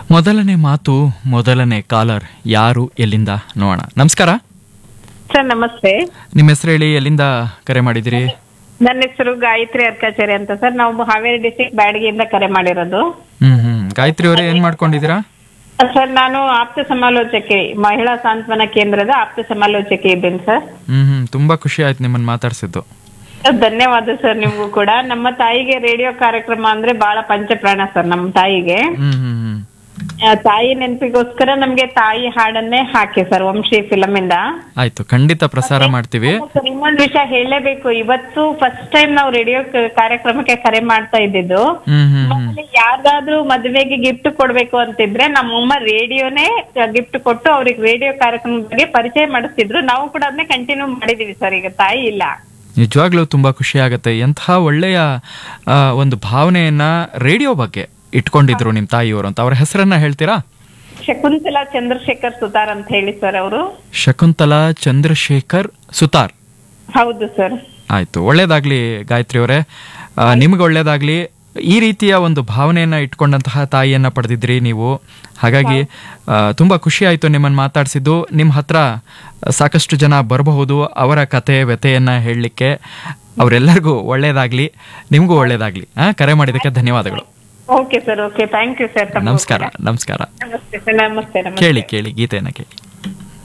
ಮೊದಲನೇ ಮಾತು ಮೊದಲನೇ ಕಾಲರ್ ಯಾರು ಎಲ್ಲಿಂದ ನೋಡೋಣ ನಮಸ್ಕಾರ ಸರ್ ನಮಸ್ತೆ ನಿಮ್ಮ ಹೆಸರು ಹೇಳಿ ಎಲ್ಲಿಂದ ಕರೆ ಮಾಡಿದಿರಿ ನನ್ನ ಹೆಸರು ಗಾಯತ್ರಿ ಅರ್ಕಾಚಾರಿ ಅಂತ ಸರ್ ನಾವು ಹಾವೇರಿ ಡಿಸ್ಟಿಕ್ ಬ್ಯಾಡಗಿಯಿಂದ ಕರೆ ಮಾಡಿರೋದು ಹ್ಮ್ ಹ್ಮ್ ಗಾಯತ್ರಿ ಅವರೇ ಏನ್ ಮಾಡ್ಕೊಂಡಿದ್ದೀರಾ ಸರ್ ನಾನು ಆಪ್ತ ಸಮಾಲೋಚಕಿ ಮಹಿಳಾ ಸಾಂತ್ವನ ಕೇಂದ್ರದ ಆಪ್ತ ಸಮಾಲೋಚಕಿ ಇದ್ದೀನಿ ಸರ್ ಹ್ಮ್ ಹ್ಮ್ ತುಂಬಾ ಖುಷಿ ಆಯ್ತು ನಿಮ್ಮನ್ನ ಮಾತಾಡ್ಸಿದ್ದು ಧನ್ಯವಾದ ಸರ್ ನಿಮ್ಗೂ ಕೂಡ ನಮ್ಮ ತಾಯಿಗೆ ರೇಡಿಯೋ ಕಾರ್ಯಕ್ರಮ ಅಂದ್ರೆ ಬಹಳ ಪಂಚಪ್ರಾಣ ಸರ್ ನಮ್ಮ ತಾಯಿಗೆ ಹ್ಮ್ ಹ್ಮ್ ಹ್ಮ್ ಆ, ತಾಯಿ ನೆನಪಿಗೋಸ್ಕರ ನಮ್ಗೆ ತಾಯಿ ಹಾಡನ್ನೇ ಹಾಕಿ ಸರ್ ವಂಶಿ ಫಿಲಂ ಇಂದ ಆಯ್ತು ಖಂಡಿತ ಪ್ರಸಾರ ಮಾಡ್ತೀವಿ ಸರ್ ಇನ್ನೊಂದು ವಿಷಯ ಹೇಳಲೇಬೇಕು ಇವತ್ತು ಫಸ್ಟ್ ಟೈಮ್ ನಾವು ರೇಡಿಯೋ ಕಾರ್ಯಕ್ರಮಕ್ಕೆ ಕರೆ ಮಾಡ್ತಾ ಇದ್ದಿದ್ದು ಹ್ಮ್ ಹ್ಮ್ ಹ್ಮ್ ಆಮೇಲೆ ಯಾರ್ದಾದ್ರೂ ಮದುವೆಗೆ ಗಿಫ್ಟ್ ಕೊಡ್ಬೇಕು ಅಂತಿದ್ರೆ ನಮ್ಮಮ್ಮ ರೇಡಿಯೋನೇ ಗಿಫ್ಟ್ ಕೊಟ್ಟು ಅವ್ರಿಗೆ ರೇಡಿಯೋ ಕಾರ್ಯಕ್ರಮದ ಬಗ್ಗೆ ಪರಿಚಯ ಮಾಡಿಸ್ತಿದ್ರು ನಾವು ಕೂಡ ಅದನ್ನೇ ಕಂಟಿನ್ಯೂ ಮಾಡಿದೀವಿ ಸರ್ ಈಗ ತಾಯಿ ಇಲ್ಲ ನಿಜವಾಗ್ಲೂ ತುಂಬಾ ಖುಷಿ ಆಗತ್ತೆ ಎಂತಹ ಒಳ್ಳೆಯ ಆ, ಒಂದು ಭಾವನೆಯನ್ನ ರೇಡಿಯೋ ಬಗ್ಗೆ ಇಟ್ಕೊಂಡಿದ್ರು ನಿಮ್ ತಾಯಿಯವರು ಅಂತ ಅವ್ರ ಹೆಸರನ್ನ ಹೇಳ್ತೀರಾ ಶಕುಂತಲಾ ಚಂದ್ರಶೇಖರ್ ಸುತಾರ್ ಅಂತ ಹೇಳಿ ಸರ್ ಅವರು ಶಕುಂತಲಾ ಚಂದ್ರಶೇಖರ್ ಸುತಾರ್ ಹೌದು ಸರ್ ಆಯ್ತು ಒಳ್ಳೇದಾಗ್ಲಿ ಗಾಯತ್ರಿ ಅವರೇ ನಿಮ್ಗೆ ಒಳ್ಳೇದಾಗ್ಲಿ ಈ ರೀತಿಯ ಒಂದು ಭಾವನೆಯನ್ನ ಇಟ್ಕೊಂಡಂತಹ ತಾಯಿಯನ್ನ ಪಡೆದಿದ್ರಿ ನೀವು ಹಾಗಾಗಿ ಆ, ತುಂಬಾ ಖುಷಿ ಆಯ್ತು ನಿಮ್ಮನ್ನ ಮಾತಾಡಿಸಿದ್ದು ನಿಮ್ಮ ಹತ್ರ ಸಾಕಷ್ಟು ಜನ ಬರಬಹುದು ಅವರ ಕತೆ ವ್ಯತೆಯನ್ನ ಹೇಳಲಿಕ್ಕೆ ಅವರೆಲ್ಲರಿಗೂ ಒಳ್ಳೇದಾಗ್ಲಿ ನಿಮಗೂ ಒಳ್ಳೇದಾಗ್ಲಿ ಆ, ಕರೆ ಮಾಡಿದ್ದಕ್ಕೆ ಧನ್ಯವಾದಗಳು okay sir okay thank you sir ನಮಸ್ಕಾರ ನಮಸ್ಕಾರ ನಮಸ್ತೆ ಸರ್ ನಮಸ್ತೆ ನಮಸ್ತೆ ಕೇಳಿ ಕೇಳಿ ಗೀತೆಯನ್ನ ಕೇಳಿ